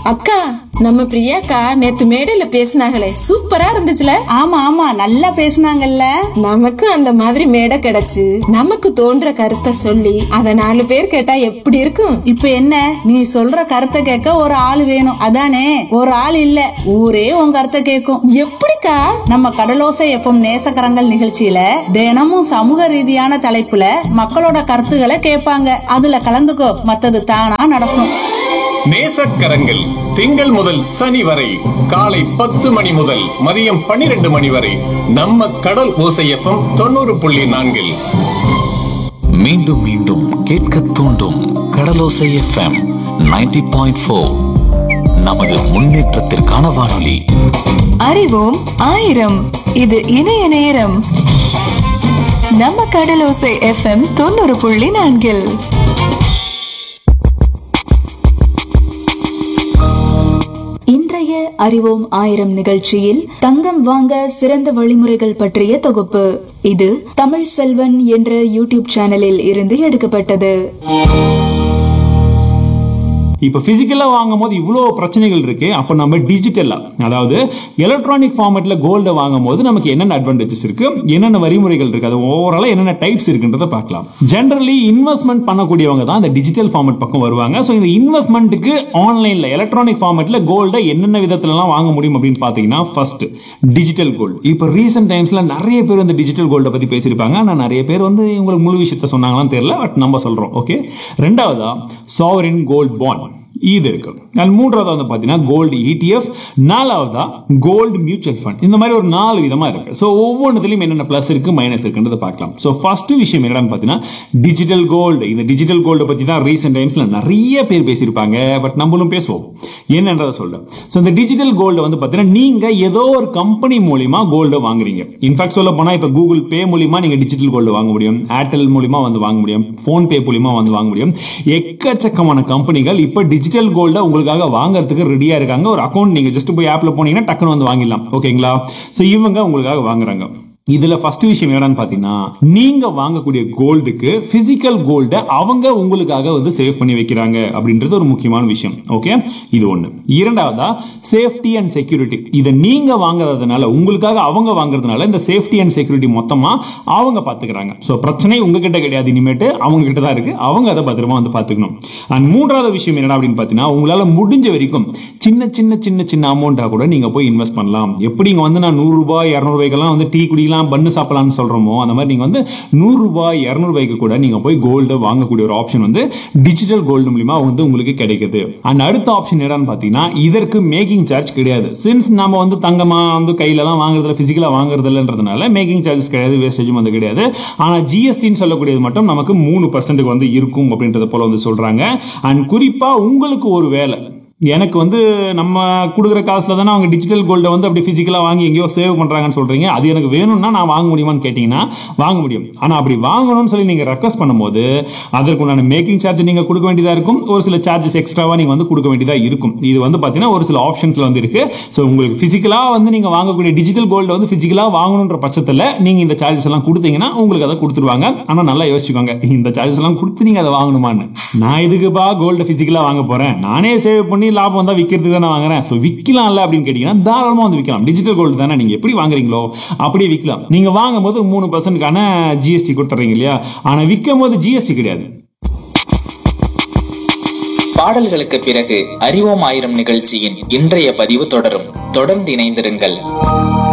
அக்கா நம்ம பிரியாக்கா நேத்து மேடையில பேசினாங்களே சூப்பரா இருந்துச்சுல ஆமா ஆமா நல்லா பேசுனாங்கல்ல நமக்கு அந்த மாதிரி மேடை கிடைச்சு நமக்கு தோன்ற கருத்தை சொல்லி அத நாலு பேர் கேட்டா எப்படி இருக்கும் இப்ப என்ன நீ சொல்ற கருத்தை கேட்க ஒரு ஆள் வேணும் அதானே ஒரு ஆள் இல்ல ஊரே உன் கருத்தை கேட்கும் எப்படிக்கா நம்ம கடலோசை எப்பம் நேசக்கரங்கள் நிகழ்ச்சியில தினமும் சமூக ரீதியான தலைப்புல மக்களோட கருத்துக்களை கேட்பாங்க அதுல கலந்துக்கோ மத்தது தானா நடக்கும் நேசக்கரங்கள் திங்கள் முதல் சனி வரை காலை பத்து மணி முதல் மதியம் பன்னிரண்டு மணி வரை நம்ம கடல் ஓசையப்பம் தொண்ணூறு புள்ளி நான்கில் மீண்டும் மீண்டும் கேட்க தூண்டும் கடலோசை எஃப்எம் 90.4 பாயிண்ட் ஃபோர் நமது முன்னேற்றத்திற்கான வானொலி அறிவோம் ஆயிரம் இது இணைய நேரம் நம்ம கடலோசை எஃப்எம் தொண்ணூறு புள்ளி நான்கில் இன்றைய அறிவோம் ஆயிரம் நிகழ்ச்சியில் தங்கம் வாங்க சிறந்த வழிமுறைகள் பற்றிய தொகுப்பு இது தமிழ் செல்வன் என்ற யூடியூப் சேனலில் இருந்து எடுக்கப்பட்டது இப்போ ஃபிசிக்கலாக வாங்கும் போது இவ்வளோ பிரச்சனைகள் இருக்கு அப்போ நம்ம டிஜிட்டலாக அதாவது எலக்ட்ரானிக் ஃபார்மேட்டில் கோல்டை வாங்கும் போது நமக்கு என்னென்ன அட்வான்டேஜஸ் இருக்கு என்னென்ன வரிமுறைகள் இருக்கு அது ஓவராலாக என்னென்ன டைப்ஸ் இருக்குன்றத பார்க்கலாம் ஜென்ரலி இன்வெஸ்ட்மெண்ட் பண்ணக்கூடியவங்க தான் இந்த டிஜிட்டல் ஃபார்மேட் பக்கம் வருவாங்க ஸோ இந்த இன்வெஸ்ட்மெண்ட்டுக்கு ஆன்லைனில் எலக்ட்ரானிக் ஃபார்மேட்டில் கோல்டை என்னென்ன விதத்துலலாம் வாங்க முடியும் அப்படின்னு பார்த்தீங்கன்னா ஃபர்ஸ்ட் டிஜிட்டல் கோல்டு இப்போ ரீசெண்ட் டைம்ஸில் நிறைய பேர் இந்த டிஜிட்டல் கோல்டை பற்றி பேசியிருப்பாங்க ஆனால் நிறைய பேர் வந்து உங்களுக்கு முழு விஷயத்த சொன்னாங்களான்னு தெரியல பட் நம்ம சொல்கிறோம் ஓகே ரெண்டாவதா சாவரின் கோல்ட் பாண்ட் இது இருக்கு அண்ட் மூன்றாவது வந்து பார்த்தீங்கன்னா கோல்டு இடிஎஃப் நாலாவதா கோல்டு மியூச்சுவல் ஃபண்ட் இந்த மாதிரி ஒரு நாலு விதமாக இருக்கு ஸோ ஒவ்வொன்றுலையும் என்னென்ன ப்ளஸ் இருக்கு மைனஸ் இருக்குன்றதை பார்க்கலாம் ஸோ ஃபர்ஸ்ட் விஷயம் என்னன்னு பார்த்தீங்கன்னா டிஜிட்டல் கோல்டு இந்த டிஜிட்டல் கோல்டை பற்றி தான் ரீசெண்ட் டைம்ஸில் நிறைய பேர் பேசியிருப்பாங்க பட் நம்மளும் பேசுவோம் என்னன்றதை சொல்றேன் ஸோ இந்த டிஜிட்டல் கோல்டு வந்து பார்த்தீங்கன்னா நீங்கள் ஏதோ ஒரு கம்பெனி மூலிமா கோல்டு வாங்குறீங்க இன்ஃபேக்ட் சொல்ல போனால் இப்போ கூகுள் பே மூலிமா நீங்கள் டிஜிட்டல் கோல்டு வாங்க முடியும் ஏர்டெல் மூலிமா வந்து வாங்க முடியும் ஃபோன் பே மூலிமா வந்து வாங்க முடியும் எக்கச்சக்கமான கம்பெனிகள் இப்போ டிஜிட்டல் கோல்டை உங்களுக்காக வாங்குறதுக்கு ரெடியாக இருக்காங்க ஒரு அக்கௌண்ட் நீங்கள் ஜஸ்ட் போய் ஆப்பில் போனீங்கன்னா டக்குன்னு வந்து வாங்கிடலாம் ஓகேங்களா ஸோ இவங்க உங்களுக்காக வாங்குறாங்க இதுல ஃபர்ஸ்ட் விஷயம் என்னன்னு பாத்தீங்கன்னா நீங்க வாங்கக்கூடிய கோல்டுக்கு பிசிக்கல் கோல்டை அவங்க உங்களுக்காக வந்து சேவ் பண்ணி வைக்கிறாங்க அப்படின்றது ஒரு முக்கியமான விஷயம் ஓகே இது ஒண்ணு இரண்டாவதா சேஃப்டி அண்ட் செக்யூரிட்டி இதை நீங்க வாங்குறதுனால உங்களுக்காக அவங்க வாங்குறதுனால இந்த சேஃப்டி அண்ட் செக்யூரிட்டி மொத்தமா அவங்க பாத்துக்கிறாங்க ஸோ பிரச்சனை உங்ககிட்ட கிடையாது இனிமேட்டு அவங்க கிட்ட தான் இருக்கு அவங்க அதை பத்திரமா வந்து பாத்துக்கணும் அண்ட் மூன்றாவது விஷயம் என்னடா அப்படின்னு பாத்தீங்கன்னா உங்களால முடிஞ்ச வரைக்கும் சின்ன சின்ன சின்ன சின்ன அமௌண்ட்டா கூட நீங்க போய் இன்வெஸ்ட் பண்ணலாம் எப்படி இங்க வந்து நான் நூறு ரூபாய் இருநூறு ரூபாய்க்கெல்லாம் வந்து டீ குடிக்கலாம் பண்ணு சாப்பிடலாம்னு சொல்றோமோ அந்த மாதிரி நீங்க வந்து நூறு ரூபாய் இருநூறு ரூபாய்க்கு கூட நீங்க போய் கோல்டு வாங்கக்கூடிய ஒரு ஆப்ஷன் வந்து டிஜிட்டல் கோல்டு மூலியமா வந்து உங்களுக்கு கிடைக்குது அண்ட் அடுத்த ஆப்ஷன் என்னன்னு பாத்தீங்கன்னா இதற்கு மேக்கிங் சார்ஜ் கிடையாது சின்ஸ் நம்ம வந்து தங்கமா வந்து கையில எல்லாம் வாங்குறதுல பிசிக்கலா வாங்குறது இல்லைன்றதுனால மேக்கிங் சார்ஜஸ் கிடையாது வேஸ்டேஜும் வந்து கிடையாது ஆனா ஜிஎஸ்டின்னு சொல்லக்கூடியது மட்டும் நமக்கு மூணு பர்சன்ட்டுக்கு வந்து இருக்கும் அப்படின்றத போல வந்து சொல்றாங்க அண்ட் குறிப்பா உங்களுக்கு ஒரு வேலை எனக்கு வந்து நம்ம கொடுக்குற காசுல தானே அவங்க டிஜிட்டல் கோல்டை வந்து அப்படி ஃபிசிக்கலாக வாங்கி எங்கேயோ சேவ் பண்ணுறாங்கன்னு சொல்கிறீங்க அது எனக்கு வேணும்னா நான் வாங்க முடியுமான்னு கேட்டிங்கன்னா வாங்க முடியும் ஆனால் அப்படி வாங்கணும்னு சொல்லி நீங்கள் ரெக்வஸ்ட் பண்ணும்போது அதற்குண்டான மேக்கிங் சார்ஜ் நீங்கள் கொடுக்க வேண்டியதாக இருக்கும் ஒரு சில சார்ஜஸ் எக்ஸ்ட்ராவாக நீங்கள் வந்து கொடுக்க வேண்டியதாக இருக்கும் இது வந்து பார்த்தீங்கன்னா ஒரு சில ஆப்ஷன்ஸில் வந்து இருக்கு ஸோ உங்களுக்கு ஃபிசிக்கலாக வந்து நீங்கள் வாங்கக்கூடிய டிஜிட்டல் கோல்டு வந்து ஃபிசிக்கலாக வாங்கணுன்ற பட்சத்தில் நீங்கள் இந்த சார்ஜஸ் எல்லாம் கொடுத்தீங்கன்னா உங்களுக்கு அதை கொடுத்துருவாங்க ஆனால் நல்லா யோசிச்சுக்கோங்க இந்த சார்ஜஸ் எல்லாம் கொடுத்து நீங்கள் அதை வாங்கணுமான்னு நான் இதுக்குப்பா கோல்டு ஃபிசிக்கலாக வாங்க போகிறேன் நானே சேவ் பண்ணி லாபம் வந்தால் விற்கிறதுக்கு தானே வாங்குறேன் ஸோ விற்கலாம்ல அப்படின்னு கேட்டிங்கன்னா தாராளமாக வந்து விற்கலாம் டிஜிட்டல் கோல்டு தானே நீங்கள் எப்படி வாங்குறீங்களோ அப்படியே விற்கலாம் நீங்கள் வாங்கும் போது மூணு பர்சன்ட்கான ஜிஎஸ்டி கொடுத்துறீங்க இல்லையா ஆனால் விற்கும் போது ஜிஎஸ்டி கிடையாது பாடல்களுக்கு பிறகு அறிவோம் ஆயிரம் நிகழ்ச்சியின் இன்றைய பதிவு தொடரும் தொடர்ந்து இணைந்திருங்கள்